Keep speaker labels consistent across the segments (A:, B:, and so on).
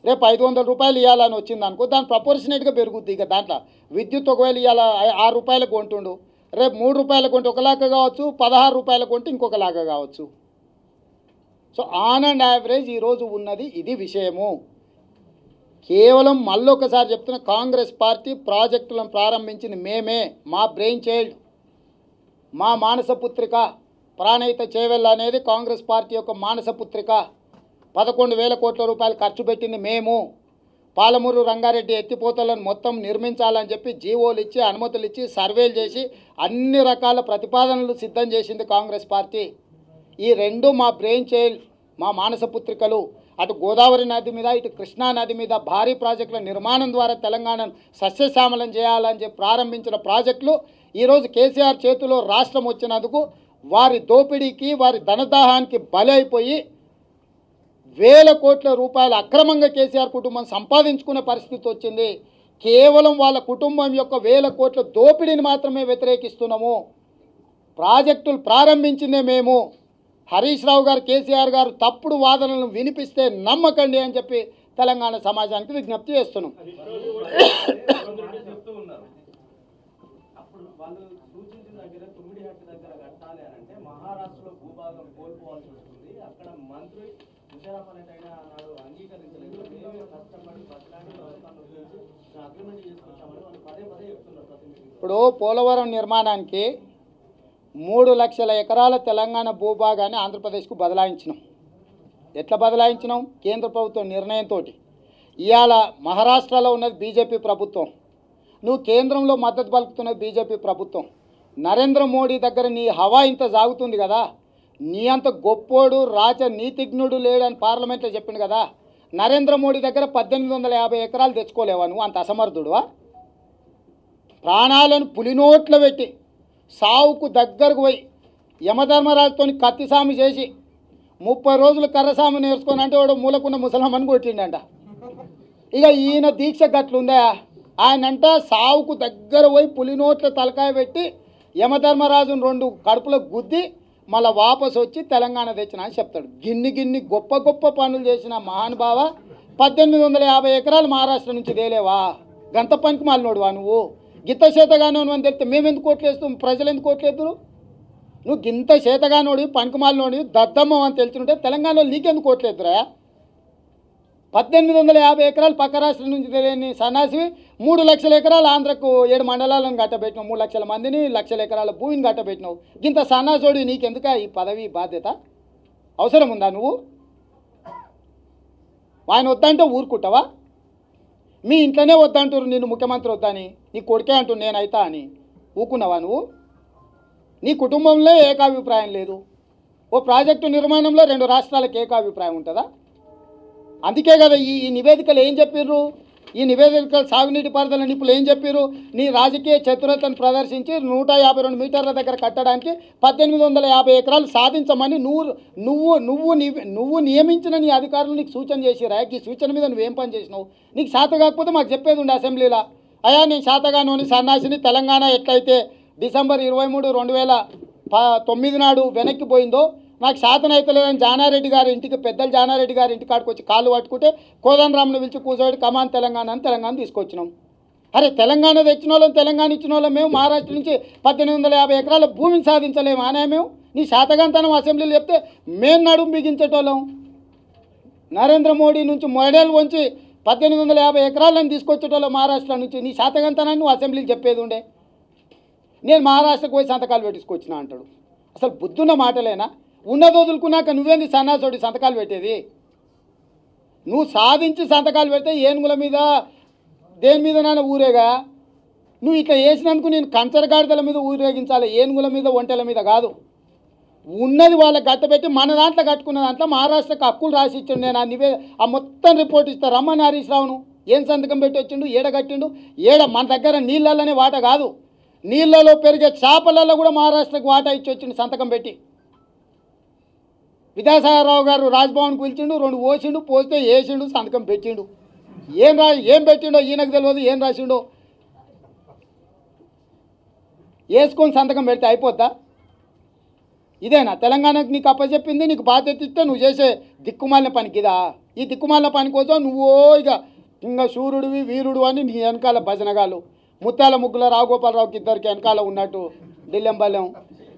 A: రేపు ఐదు వందల రూపాయలు ఇవ్వాలని వచ్చింది అనుకో దాని ప్రపోర్షనేట్గా పెరుగుద్ది ఇక దాంట్లో విద్యుత్ ఒకవేళ ఇవాళ ఆరు రూపాయలకు కొంటుండు రేపు మూడు రూపాయలకు కొంటే ఒకలాగా కావచ్చు పదహారు రూపాయలకు కొంటే ఇంకొకలాగా కావచ్చు సో ఆన్ అండ్ యావరేజ్ ఈరోజు ఉన్నది ఇది విషయము కేవలం మళ్ళొకసారి చెప్తున్న కాంగ్రెస్ పార్టీ ప్రాజెక్టులను ప్రారంభించింది మేమే మా బ్రెయిన్ చైల్డ్ మా మానసపుత్రిక ప్రాణహిత చేవెళ్ళ అనేది కాంగ్రెస్ పార్టీ యొక్క మానసపుత్రిక పదకొండు వేల కోట్ల రూపాయలు ఖర్చు పెట్టింది మేము పాలమూరు రంగారెడ్డి ఎత్తిపోతలను మొత్తం నిర్మించాలని చెప్పి జీవోలు ఇచ్చి అనుమతులు ఇచ్చి సర్వేలు చేసి అన్ని రకాల ప్రతిపాదనలు సిద్ధం చేసింది కాంగ్రెస్ పార్టీ ఈ రెండు మా బ్రెయిన్ చైల్డ్ మా మానసపుత్రికలు అటు గోదావరి నది మీద ఇటు కృష్ణా నది మీద భారీ ప్రాజెక్టుల నిర్మాణం ద్వారా తెలంగాణను సస్యశ్యామలం చేయాలని చెప్పి ప్రారంభించిన ప్రాజెక్టులు ఈరోజు కేసీఆర్ చేతిలో రాష్ట్రం వచ్చినందుకు వారి దోపిడీకి వారి ధనదాహానికి బలి అయిపోయి వేల కోట్ల రూపాయలు అక్రమంగా కేసీఆర్ కుటుంబం సంపాదించుకునే పరిస్థితి వచ్చింది కేవలం వాళ్ళ కుటుంబం యొక్క వేల కోట్ల దోపిడీని మాత్రమే వ్యతిరేకిస్తున్నాము ప్రాజెక్టులు ప్రారంభించిందే మేము హరీష్ రావు గారు కేసీఆర్ గారు తప్పుడు వాదనలను వినిపిస్తే నమ్మకండి అని చెప్పి తెలంగాణ సమాజానికి విజ్ఞప్తి చేస్తున్నాం
B: చెప్తూ ఉన్నారు అప్పుడు వాళ్ళు సూచించిన దగ్గర తుమ్మిడి హట్టు దగ్గర కట్టాలి అని అంటే మహారాష్ట్రలో భూభాగం కోల్పోవాల్సి వస్తుంది అక్కడ మంత్రి ముషారఫ్ అయినా అన్నాడు అంగీకరించలేదు మేమే కష్టపడి బతలాడి ప్రభుత్వాన్ని ఉపయోగించి అగ్రిమెంట్ చేసుకుంటామని వాళ్ళు పదే పదే చెప్తున్నారు ప్రతి మీటింగ్
A: ఇప్పుడు పోలవరం నిర్మాణానికి మూడు లక్షల ఎకరాల తెలంగాణ భూభాగాన్ని ఆంధ్రప్రదేశ్కు బదలాయించినాం ఎట్లా బదలాయించినాం కేంద్ర ప్రభుత్వం నిర్ణయంతో ఇవాళ మహారాష్ట్రలో ఉన్నది బీజేపీ ప్రభుత్వం నువ్వు కేంద్రంలో మద్దతు పలుకుతున్నది బీజేపీ ప్రభుత్వం నరేంద్ర మోడీ దగ్గర నీ హవా ఇంత సాగుతుంది కదా నీ అంత గొప్పోడు రాజ నీతిజ్ఞుడు లేడని పార్లమెంట్లో చెప్పిండు కదా నరేంద్ర మోడీ దగ్గర పద్దెనిమిది వందల యాభై ఎకరాలు తెచ్చుకోలేవా నువ్వు అంత అసమర్థుడువా ప్రాణాలను పులినోట్లో పెట్టి సావుకు దగ్గరకు పోయి యమధర్మరాజుతో కత్తిసామి చేసి ముప్పై రోజులు కర్రసామి నేర్చుకొని అంటే వాడు మూలకున్న ముసలమ్మని కొట్టిండంట ఇక ఈయన దీక్ష గట్లుందా ఆయనంట సావుకు దగ్గర పోయి పులినోట్ల తలకాయ పెట్టి యమధర్మరాజును రెండు కడుపులకు గుద్ది మళ్ళీ వాపసు వచ్చి తెలంగాణ తెచ్చిన అని చెప్తాడు గిన్ని గిన్ని గొప్ప గొప్ప పనులు చేసిన మహానుభావ పద్దెనిమిది వందల యాభై ఎకరాలు మహారాష్ట్ర నుంచి తేలేవా గంత పనికి మాలినోడువా నువ్వు గిత్త చేతగానే అని తెలిస్తే మేము ఎందుకు ఓట్లేస్తాం ప్రజలు ఎందుకు ఓట్లేద్దరు నువ్వు గింత చేతగానోడి పనికిమాలినోడి దద్దమ్మ అని తెలిసినట్టే తెలంగాణలో నీకెందుకు ఓట్లేదురా పద్దెనిమిది వందల యాభై ఎకరాలు పక్క రాష్ట్రం నుంచి తెలియని సన్నాసివి మూడు లక్షల ఎకరాలు ఆంధ్రకు ఏడు మండలాలను కట్టబెట్టినావు మూడు లక్షల మందిని లక్షల ఎకరాల భూమిని కట్టబెట్టినావు ఇంత సన్నాసోడి నీకెందుక ఈ పదవి ఈ బాధ్యత అవసరం ఉందా నువ్వు ఆయన వద్దంటే ఊరుకుంటావా మీ ఇంట్లోనే వద్దంటారు నేను ముఖ్యమంత్రి వద్దని నీ కొడుకే అంటూ నేనైతా అని ఊకున్నావా నువ్వు నీ కుటుంబంలో ఏకాభిప్రాయం లేదు ఓ ప్రాజెక్టు నిర్మాణంలో రెండు రాష్ట్రాలకు ఏకాభిప్రాయం ఉంటుందా అందుకే కదా ఈ ఈ నివేదికలు ఏం చెప్పిర్రు ఈ నివేదికలు సాగునీటి పారుదల నిపుణులు ఏం చెప్పారు నీ రాజకీయ చతురతను ప్రదర్శించి నూట యాభై రెండు మీటర్ల దగ్గర కట్టడానికి పద్దెనిమిది వందల యాభై ఎకరాలు సాధించమని నువ్వు నువ్వు నువ్వు నివ- నువ్వు నియమించిన నీ అధికారులు నీకు సూచన చేసిరా ఈ సూచన మీద నువ్వేం పని చేసినావు నీకు శాత కాకపోతే మాకు చెప్పేది ఉండే అసెంబ్లీలో అయా నేను శాతగానోని సన్నాసిని తెలంగాణ ఎట్లయితే డిసెంబర్ ఇరవై మూడు రెండు వేల ప తొమ్మిది నాడు వెనక్కి పోయిందో నాకు శాతం అవుతలేదని జానారెడ్డి గారి ఇంటికి పెద్దలు జానారెడ్డి గారి ఇంటి కాడికి వచ్చి కాళ్ళు పట్టుకుంటే కోదండరామ్ను పిలిచి కూర్చోబెట్టి కమాన్ తెలంగాణ అని తెలంగాణ తీసుకొచ్చినాం అరే తెలంగాణ తెచ్చిన వాళ్ళం తెలంగాణ ఇచ్చిన వాళ్ళం మేము మహారాష్ట్ర నుంచి పద్దెనిమిది వందల యాభై ఎకరాల భూమిని సాధించలేము అనే మేము నీ శాతగాంతనం అసెంబ్లీలో చెప్తే మేము నడుము బిగించేటోళ్ళం నరేంద్ర మోడీ నుంచి మొడేలు వంచి పద్దెనిమిది వందల యాభై ఎకరాలను తీసుకొచ్చేటోళ్ళం మహారాష్ట్ర నుంచి నీ శాతగంతనాన్ని నువ్వు అసెంబ్లీకి చెప్పేది ఉండే నేను మహారాష్ట్రకు పోయి సంతకాలు పెట్టించుకొచ్చిన అంటాడు అసలు బుద్ధున్న మాటలేనా ఉన్నది వదులుకున్నాక నువ్వేంది సన్నాసోడి సంతకాలు పెట్టేది నువ్వు సాధించి సంతకాలు పెడితే ఏనుగుల మీద దేని మీద నాన్న ఊరేగా నువ్వు ఇట్లా వేసినందుకు నేను కంచరగాడిదల మీద ఊరేగించాలి ఏనుగుల మీద ఒంటెల మీద కాదు ఉన్నది వాళ్ళకి కట్టబెట్టి మన దాంట్లో కట్టుకున్న దాంట్లో మహారాష్ట్రకు హక్కులు రాసి ఇచ్చిండు నేను ఆ నివే ఆ మొత్తం రిపోర్ట్ ఇస్తా రమ్మని హరీష్ రావును ఏం సంతకం పెట్టి వచ్చిండు ఏడ కట్టిండు ఏడ మన దగ్గర నీళ్ళలోనే వాట కాదు నీళ్ళలో పెరిగే చేపలలో కూడా మహారాష్ట్రకు వాటా ఇచ్చి వచ్చిండు సంతకం పెట్టి విద్యాసాగరరావు గారు రాజ్భవన్కి పిలిచిండు రెండు పోసిండు పోస్తే వేసిండు సంతకం పెట్టిండు ఏం రా ఏం పెట్టిండో ఈయనకు తెలియదు ఏం రాసిండో వేసుకొని సంతకం పెడితే అయిపోద్దా ఇదేనా తెలంగాణకు నీకు అప్పచెప్పింది నీకు బాధ్యత ఇస్తే నువ్వు చేసే దిక్కుమాలిన పనికి ఇదా ఈ దిక్కుమాల పని కోసం నువ్వో ఇక ఇంకా శూరుడివి వీరుడు అని నీ వెనకాల భజనగాలు ముత్యాల ముగ్గుల రావుగోపాలరావుకి ఇద్దరికి వెనకాల ఉన్నట్టు ఢిల్లెం బల్లెం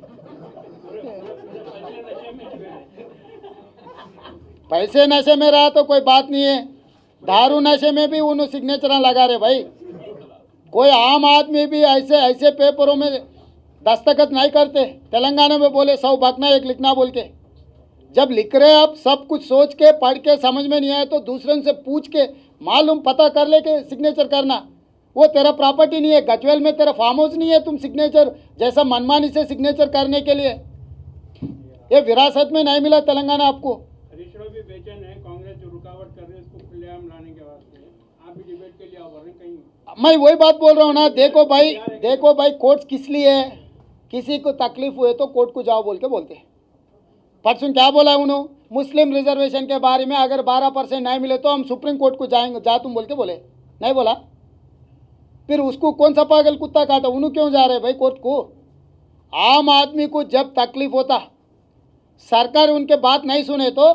A: पैसे नशे में रहा तो कोई बात नहीं है दारू नशे में भी उन्होंने सिग्नेचर लगा रहे भाई कोई आम आदमी भी ऐसे ऐसे पेपरों में दस्तखत नहीं करते तेलंगाना में बोले सौ बकना एक लिखना बोल के जब लिख रहे आप सब कुछ सोच के पढ़ के समझ में नहीं आया तो दूसरे से पूछ के मालूम पता कर ले के सिग्नेचर करना वो तेरा प्रॉपर्टी नहीं है गजवेल में तेरा फार्म हाउस नहीं है तुम सिग्नेचर जैसा मनमानी से सिग्नेचर करने के लिए ये विरासत में नहीं मिला तेलंगाना आपको
C: हरीश राव भी बेचैन है कांग्रेस जो रुकावट कर रही है उसको खुलेआम लाने के वास्ते आप भी डिबेट के लिए आओ वरना कहीं
A: मैं वही बात बोल रहा हूँ ना देखो भाई देखो भाई कोर्ट किस लिए है किसी को तकलीफ हुए तो कोर्ट को जाओ बोल के बोलते हैं परसों क्या बोला है उन्होंने मुस्लिम रिजर्वेशन के बारे में अगर 12 परसेंट नहीं मिले तो हम सुप्रीम कोर्ट को जाएंगे जा तुम बोल के बोले नहीं बोला फिर उसको कौन सा पागल कुत्ता काटा उन्होंने क्यों जा रहे भाई कोर्ट को आम आदमी को जब तकलीफ होता सरकार उनके बात नहीं सुने तो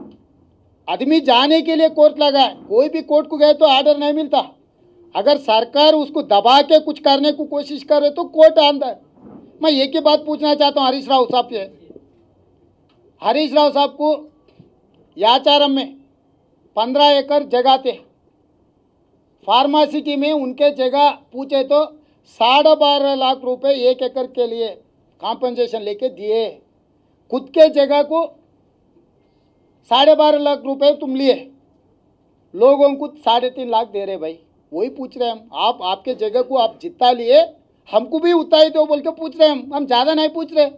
A: आदमी जाने के लिए कोर्ट लगा है कोई भी कोर्ट को गए तो आर्डर नहीं मिलता अगर सरकार उसको दबा के कुछ करने को कोशिश करे तो कोर्ट अंदर मैं एक ही बात पूछना चाहता हूँ हरीश राव साहब से हरीश राव साहब को याचारम में पंद्रह एकड़ जगह थे फार्मासिटी में उनके जगह पूछे तो साढ़े बारह लाख रुपए एक एकड़ के लिए कॉम्पनसेशन लेके दिए खुद के जगह को साढ़े बारह लाख रुपए तुम लिए लोगों को साढ़े तीन लाख दे रहे भाई वही पूछ रहे हैं हम आप आपके जगह को आप जितना लिए हमको भी उतना ही दो बोल के पूछ रहे हैं हम हम ज़्यादा नहीं पूछ रहे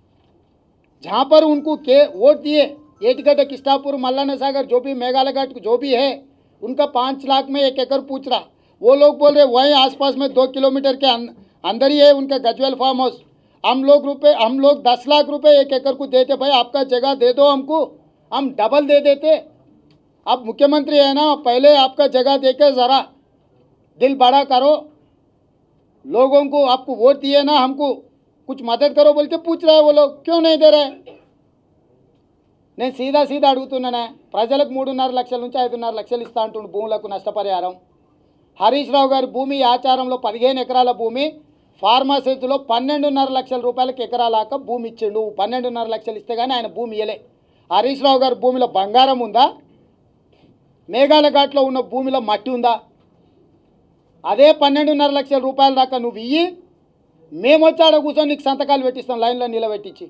A: जहाँ पर उनको के वोट दिए एटगढ़ किस्टापुर मल्लाना सागर जो भी मेघालय घाट जो भी है उनका पाँच लाख में एक एकड़ पूछ रहा वो लोग बोल रहे वहीं आसपास में दो किलोमीटर के अं- अंदर ही है उनका गजवेल फार्म हाउस हम लोग रुपए हम लोग दस लाख रुपए एक एकड़ को देते भाई आपका जगह दे दो हमको हम डबल दे देते आप मुख्यमंत्री है ना पहले आपका जगह देके ज़रा दिल बड़ा करो लोगों को आपको वोट दिए ना हमको कुछ मदद करो बोल के पूछ रहे हैं वो लोग क्यों नहीं दे रहे నేను సీదా సీదా అడుగుతున్నానే ప్రజలకు మూడున్నర లక్షల నుంచి ఐదున్నర లక్షలు ఇస్తా అంటుండు భూములకు నష్టపరిహారం హరీష్ రావు గారి భూమి ఆచారంలో పదిహేను ఎకరాల భూమి ఫార్మాసిటీలో పన్నెండున్నర లక్షల రూపాయలకి ఎకరాలాక భూమి ఇచ్చిండు పన్నెండున్నర లక్షలు ఇస్తే కానీ ఆయన భూమి ఇయ్యలే హరీష్ రావు గారి భూమిలో బంగారం ఉందా మేఘాలయ ఘాట్లో ఉన్న భూమిలో మట్టి ఉందా అదే పన్నెండున్నర లక్షల రూపాయల దాకా నువ్వు ఇయ్యి మేము వచ్చి ఆడ కూర్చొని నీకు సంతకాలు పెట్టిస్తాం లైన్లో నిలబెట్టించి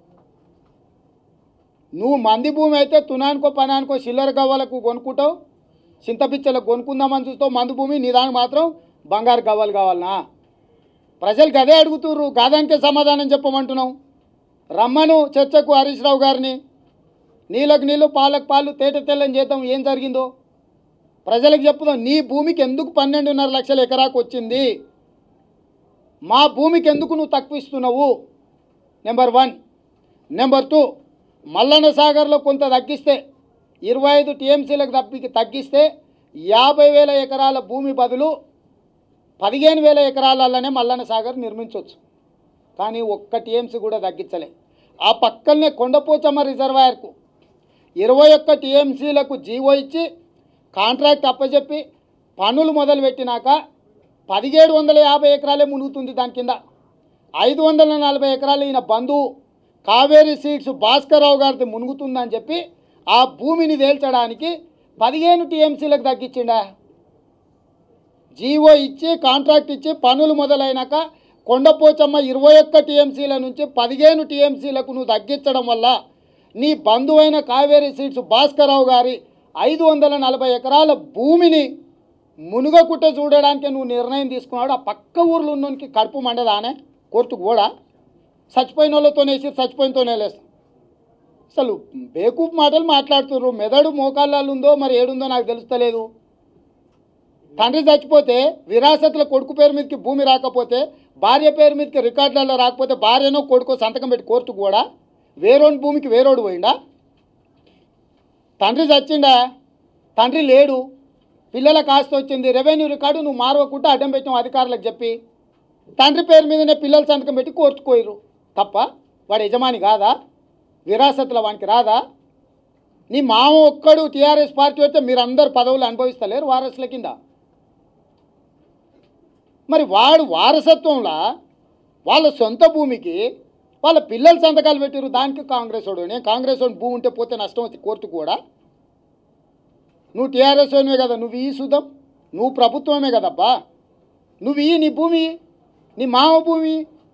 A: నువ్వు మంది భూమి అయితే తునానికో పనానికో చిల్లర గవ్వలకు కొనుక్కుంటావు చింతపిచ్చలకు కొనుక్కుందామని చూస్తావు మందు భూమి నీ దానికి మాత్రం బంగారు గవ్వలు కావాలనా ప్రజలకు అదే అడుగుతుర్రు గాదానికే సమాధానం చెప్పమంటున్నావు రమ్మను చర్చకు హరీష్ రావు గారిని నీళ్ళకు నీళ్ళు పాలకు పాలు తేట తెల్లని చేద్దాం ఏం జరిగిందో ప్రజలకు చెప్పుదాం నీ భూమికి ఎందుకు పన్నెండున్నర లక్షల ఎకరాకు వచ్చింది మా భూమికి ఎందుకు నువ్వు తక్కువ ఇస్తున్నావు number one number two Mallanna సాగర్లో కొంత తగ్గిస్తే ఇరవై ఐదు టీఎంసీలకు తప్పి తగ్గిస్తే యాభై వేల ఎకరాల భూమి బదులు పదిహేను వేల ఎకరాలలోనే మల్లన్న సాగర్ నిర్మించవచ్చు కానీ ఒక్క టీఎంసీ కూడా తగ్గించలే ఆ పక్కనే కొండపోచమ్మ రిజర్వాయర్కు ఇరవై ఒక్క టీఎంసీలకు జీవో ఇచ్చి కాంట్రాక్ట్ అప్పచెప్పి పనులు మొదలుపెట్టినాక పదిహేడు వందల యాభై ఎకరాలే మునుగుతుంది దాని కింద ఐదు వందల నలభై ఎకరాలు ఈయన బంధువు కావేరీ సీడ్స్ భాస్కర్రావు గారిది మునుగుతుందని చెప్పి ఆ భూమిని తేల్చడానికి పదిహేను టీఎంసీలకు తగ్గించిండా జీవో ఇచ్చి కాంట్రాక్ట్ ఇచ్చి పనులు మొదలైనాక కొండపోచమ్మ ఇరవై ఒక్క టీఎంసీల నుంచి పదిహేను టీఎంసీలకు నువ్వు తగ్గించడం వల్ల నీ బంధువైన కావేరీ సీడ్స్ భాస్కర్రావు గారి ఐదు వందల నలభై ఎకరాల భూమిని మునుగకుట్ట చూడడానికి నువ్వు నిర్ణయం తీసుకున్నాడు ఆ పక్క ఊర్లో ఉన్నోనికి కడుపు మండదానే కోర్టుకు కూడా చచ్చిపోయిన వాళ్ళతోనే వేసి చచ్చిపోయినతోనే వేస్తాం అసలు బేకూఫ్ మాటలు మాట్లాడుతుర్రు మెదడు మోకాళ్ళలో ఉందో మరి ఏడుందో నాకు తెలుస్తలేదు తండ్రి చచ్చిపోతే విరాసతుల కొడుకు పేరు మీదకి భూమి రాకపోతే భార్య పేరు మీదకి రికార్డులలో రాకపోతే భార్యనో కొడుకో సంతకం పెట్టి కోర్టుకు కూడా వేరోని భూమికి వేరోడు పోయిండా తండ్రి చచ్చిండా తండ్రి లేడు పిల్లల కాస్త వచ్చింది రెవెన్యూ రికార్డు నువ్వు మారవకుండా అడ్డం పెట్టావు అధికారులకు చెప్పి తండ్రి పేరు మీదనే పిల్లల సంతకం పెట్టి కోర్టుకోయిరు తప్ప వాడు యజమాని కాదా విరాసతుల వానికి రాదా నీ మామ ఒక్కడు టీఆర్ఎస్ పార్టీ వస్తే మీరందరు పదవులు అనుభవిస్తలేరు వారసుల కింద మరి వాడు వారసత్వంలా వాళ్ళ సొంత భూమికి వాళ్ళ పిల్లలు సంతకాలు పెట్టారు దానికి కాంగ్రెస్ వాడు నేను కాంగ్రెస్ వాడు భూమి ఉంటే పోతే నష్టం వచ్చి కోర్టు కూడా నువ్వు టీఆర్ఎస్ వాడివే కదా నువ్వు ఈ సుధం నువ్వు ప్రభుత్వమే కదబ్బా నువ్వు ఈ నీ భూమి నీ మామ భూమి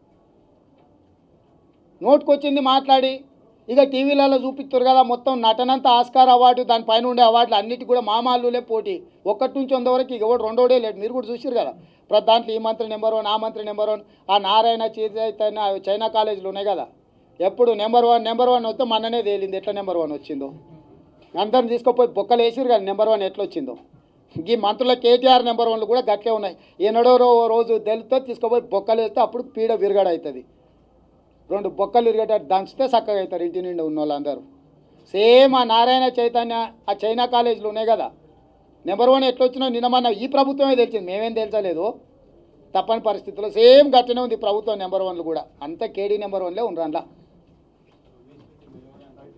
A: నోటుకొచ్చింది మాట్లాడి ఇక టీవీలలో చూపిస్తారు కదా మొత్తం నటనంతా ఆస్కార్ అవార్డు దానిపైన ఉండే అవార్డులు అన్నిటి కూడా మామాలులే పోటీ ఒక్కటి నుంచి వంద వరకు ఇక ఎవడు రెండోడే లేడు మీరు కూడా చూసారు కదా ప్రతి దాంట్లో ఈ మంత్రి నెంబర్ వన్ ఆ మంత్రి నెంబర్ వన్ ఆ నారాయణ చైతన్య చైనా కాలేజీలు ఉన్నాయి కదా ఎప్పుడు నెంబర్ వన్ నెంబర్ వన్ వస్తే మననే తేలింది ఎట్లా నెంబర్ వన్ వచ్చిందో అందరిని తీసుకుపోయి బొక్కలు వేసిరు కదా నెంబర్ వన్ ఎట్లా వచ్చిందో ఈ మంత్రుల కేటీఆర్ నెంబర్ వన్లు కూడా గట్లే ఉన్నాయి ఏనాడో రో- రోజు తెలుతో తీసుకుపోయి బొక్కలు వేస్తే అప్పుడు పీడ విరగడ అవుతుంది రెండు బొక్కలు విరిగేటట్టు దంచితే చక్కగా అవుతారు ఇంటి నిండా ఉన్న వాళ్ళందరూ సేమ్ ఆ నారాయణ చైతన్య ఆ చైనా కాలేజీలు ఉన్నాయి కదా నెంబర్ వన్ ఎట్లా వచ్చినా నిన్న మన ఈ ప్రభుత్వమే తెలిసింది మేమేం తెలుసలేదు తప్పని పరిస్థితుల్లో సేమ్ గట్టనే ఉంది ప్రభుత్వం నెంబర్ వన్లు కూడా అంత కేడీ నెంబర్ వన్లే ఉండరు అందులో